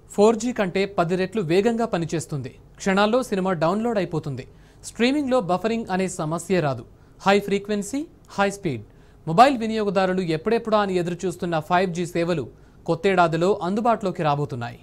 four G కంటే పది రెట్లు వేగంగా పనిచేస్తుంది క్షణాల్లో సినిమా డౌన్లోడ్ అయిపోతుంది స్ట్రీమింగ్లో బఫరింగ్ అనే సమస్య రాదు high frequency high speed mobile వినియోగదారులు ఎప్పుడెప్పుడా అని ఎదురుచూస్తున్న ఫైవ్ జీ సేవలు కొత్తేడాదిలో అందుబాటులోకి రాబోతున్నాయి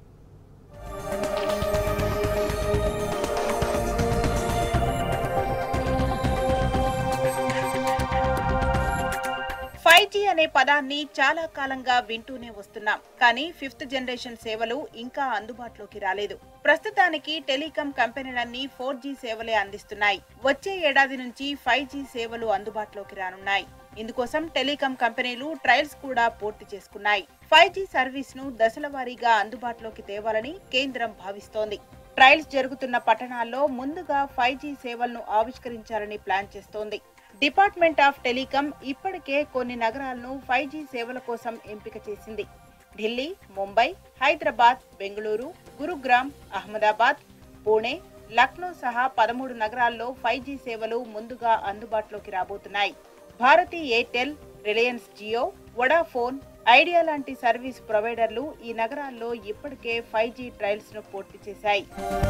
ఫైవ్ జీ అనే పదాన్ని చాలా కాలంగా వింటూనే వస్తున్నాం కానీ ఫిఫ్త్ జనరేషన్ సేవలు ఇంకా అందుబాటులోకి రాలేదు ప్రస్తుతానికి టెలికాం కంపెనీలన్నీ ఫోర్ జీ సేవలే అందిస్తున్నాయి వచ్చే ఏడాది నుంచి ఫైవ్ జీ సేవలు అందుబాటులోకి రానున్నాయి ఇందుకోసం టెలికాం కంపెనీలు ట్రయల్స్ కూడా పూర్తి చేసుకున్నాయి ఫైవ్ జీ సర్వీస్ ను దశల వారీగా అందుబాటులోకి తేవాలని కేంద్రం భావిస్తోంది ట్రయల్స్ జరుగుతున్న పట్టణాల్లో ముందుగా ఫైవ్ జీ సేవలను ఆవిష్కరించాలని ప్లాన్ చేస్తోంది డిపార్ట్మెంట్ ఆఫ్ టెలికాం ఇప్పటికే కొన్ని నగరాలను ఫైవ్ జీ సేవల కోసం ఎంపిక చేసింది ఢిల్లీ ముంబై హైదరాబాద్ బెంగళూరు గురుగ్రామ్ అహ్మదాబాద్ పూణే లక్నో సహా పదమూడు నగరాల్లో ఫైవ్ జీ సేవలు ముందుగా అందుబాటులోకి రాబోతున్నాయి Bharti Airtel Reliance Jio Vodafone Idea లాంటి సర్వీస్ ప్రొవైడర్లు ఈ నగరాల్లో ఇప్పటికే ఫైవ్ జీ ట్రయల్స్ ను పూర్తి చేశాయి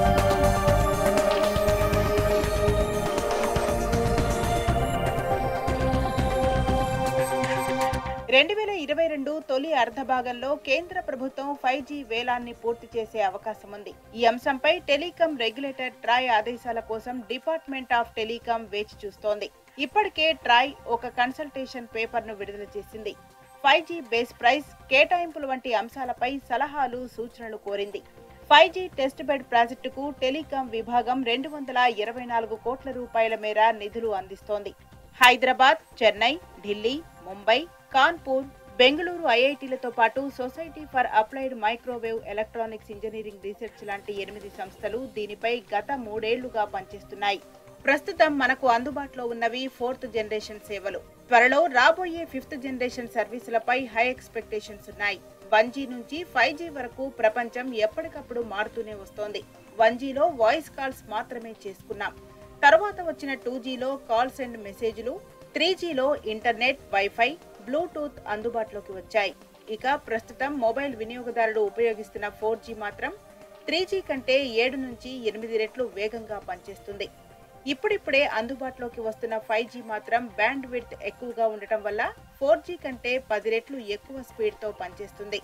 రెండు వేల ఇరవై రెండు తొలి అర్ధభాగంలో కేంద్ర ప్రభుత్వం ఫైవ్ జీ వేలాన్ని పూర్తి చేసే అవకాశం ఉంది ఈ అంశంపై టెలికాం రెగ్యులేటర్ ట్రాయ్ ఆదేశాల కోసం డిపార్ట్మెంట్ ఆఫ్ టెలికాం వేచి చూస్తోంది ఇప్పటికే ట్రాయ్ ఒక కన్సల్టేషన్ పేపర్ ను విడుదల చేసింది ఫైవ్ జీ బేస్ ప్రైస్ కేటాయింపుల వంటి అంశాలపై సలహాలు సూచనలు కోరింది ఫైవ్ జీ టెస్ట్ బెడ్ ప్రాజెక్టుకు టెలికాం విభాగం రెండు వందల ఇరవై నాలుగు కోట్ల రూపాయల మేర నిధులు అందిస్తోంది హైదరాబాద్ చెన్నై ఢిల్లీ ముంబై కాన్పూర్ బెంగళూరు ఐఐటీలతో పాటు society for applied microwave electronics engineering research లాంటి ఎనిమిది సంస్థలు దీనిపై గత మూడేళ్లుగా పనిచేస్తున్నాయి ప్రస్తుతం మనకు అందుబాటులో ఉన్నవి ఫోర్త్ జనరేషన్ సేవలు త్వరలో రాబోయే ఫిఫ్త్ జనరేషన్ సర్వీసులపై హై ఎక్స్పెక్టేషన్స్ ఉన్నాయి వన్ జీ నుంచి ఫైవ్ జీ వరకు ప్రపంచం ఎప్పటికప్పుడు మారుతూనే వస్తోంది వన్ జీలో వాయిస్ కాల్స్ మాత్రమే చేసుకున్నాం తర్వాత వచ్చిన టూ జీలో కాల్స్ అండ్ మెసేజ్లు త్రీ జీలో ఇంటర్నెట్ వైఫై బ్లూటూత్ అందుబాటులోకి వచ్చాయి ఇక ప్రస్తుతం మొబైల్ వినియోగదారులు ఉపయోగిస్తున్న ఫోర్ జీ మాత్రం త్రీ జీ కంటే ఏడు నుంచి ఎనిమిది రెట్లు వేగంగా పనిచేస్తుంది ఇప్పుడిప్పుడే అందుబాటులోకి వస్తున్న ఫైవ్ జీ మాత్రం బ్యాండ్ విడ్త్ ఎక్కువగా ఉండటం వల్ల ఫోర్ జీ కంటే పది రెట్లు ఎక్కువ స్పీడ్తో పనిచేస్తుంది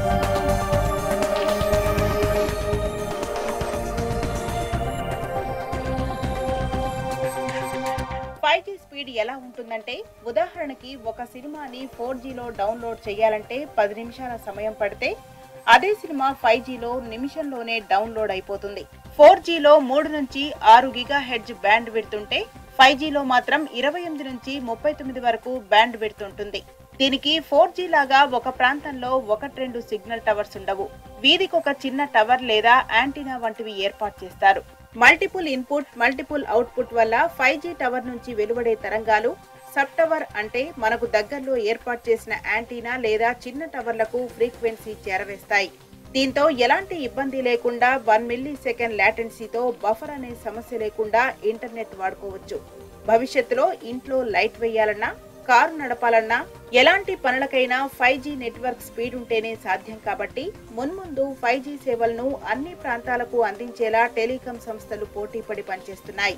ఫైవ్ జీ స్పీడ్ ఎలా ఉంటుందంటే ఉదాహరణకి ఒక సినిమాని ఫోర్ జీలో డౌన్లోడ్ చేయాలంటే పది నిమిషాల సమయం పడితే అదే సినిమా ఫైవ్ జీలో నిమిషంలోనే డౌన్లోడ్ అయిపోతుంది ఫోర్ జీలో మూడు నుంచి ఆరు గిగా హెడ్జ్ బ్యాండ్ విడుతుంటే ఫైవ్ జీలో మాత్రం ఇరవై ఎనిమిది నుంచి ముప్పై తొమ్మిది వరకు బ్యాండ్ విడుతుంటుంది దీనికి ఫోర్ జీ లాగా ఒక ప్రాంతంలో ఒకటి రెండు సిగ్నల్ టవర్స్ ఉండవు వీధికి ఒక చిన్న టవర్ లేదా యాంటీనా వంటివి ఏర్పాటు చేస్తారు మల్టిపుల్ ఇన్పుట్ మల్టిపుల్ అవుట్పుట్ వల్ల ఫైవ్ జీ టవర్ నుంచి వెలువడే తరంగాలు సబ్ టవర్ అంటే మనకు దగ్గరలో ఏర్పాటు చేసిన యాంటీనా లేదా చిన్న టవర్లకు ఫ్రీక్వెన్సీ చేరవేస్తాయి దీంతో ఎలాంటి ఇబ్బంది లేకుండా వన్ మిల్లీ సెకండ్ లాటెన్సీతో బఫర్ అనే సమస్య లేకుండా ఇంటర్నెట్ వాడుకోవచ్చు భవిష్యత్తులో ఇంట్లో లైట్ వేయాలన్నా కారు నడపాలన్నా ఎలాంటి పనులకైనా ఫైవ్ జీ నెట్వర్క్ స్పీడ్ ఉంటేనే సాధ్యం కాబట్టి మున్ముందు ఫైవ్ జీ సేవలను అన్ని ప్రాంతాలకు అందించేలా టెలికాం సంస్థలు పోటీపడి పనిచేస్తున్నాయి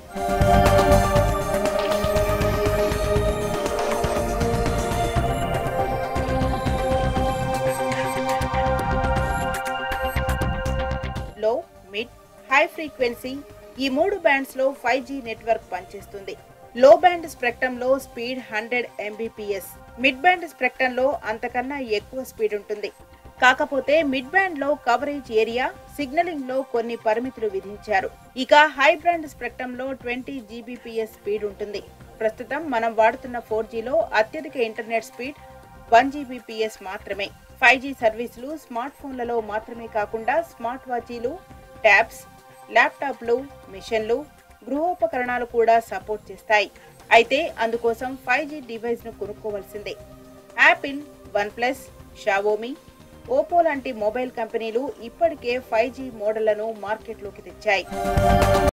లో మిడ్ హై ఫ్రీక్వెన్సీ ఈ మూడు బ్యాండ్స్ లో ఫైవ్ జీ నెట్వర్క్ పనిచేస్తుంది లో బ్యాండ్ స్పెక్ట్రమ్ లో speed hundred Mbps mid band spectrum లో అంతకన్నా ఎక్కువ స్పీడ్ ఉంటుంది కాకపోతే మిడ్ బ్యాండ్ లో కవరేజ్ ఏరియా సిగ్నలింగ్ లో కొన్ని పరిమితులు విధించారు ఇక హై బ్రాండ్ స్పెక్ట్రమ్ లో ట్వంటీ జీబీపీఎస్ స్పీడ్ ఉంటుంది ప్రస్తుతం మనం వాడుతున్న ఫోర్ జీలో అత్యధిక ఇంటర్నెట్ స్పీడ్ వన్ జీబీపీఎస్ మాత్రమే ఫైవ్ జీ సర్వీసులు స్మార్ట్ ఫోన్లలో మాత్రమే కాకుండా స్మార్ట్ వాచీలు ట్యాబ్స్ ల్యాప్టాప్లు మిషన్లు గృహోపకరణాలు కూడా సపోర్ట్ చేస్తాయి అయితే అందుకోసం ఫైవ్ జీ డివైస్ ను కొనుక్కోవాల్సిందే Apple OnePlus Xiaomi Oppo లాంటి మొబైల్ కంపెనీలు ఇప్పటికే ఫైవ్ జీ మోడళ్లను మార్కెట్లోకి తెచ్చాయి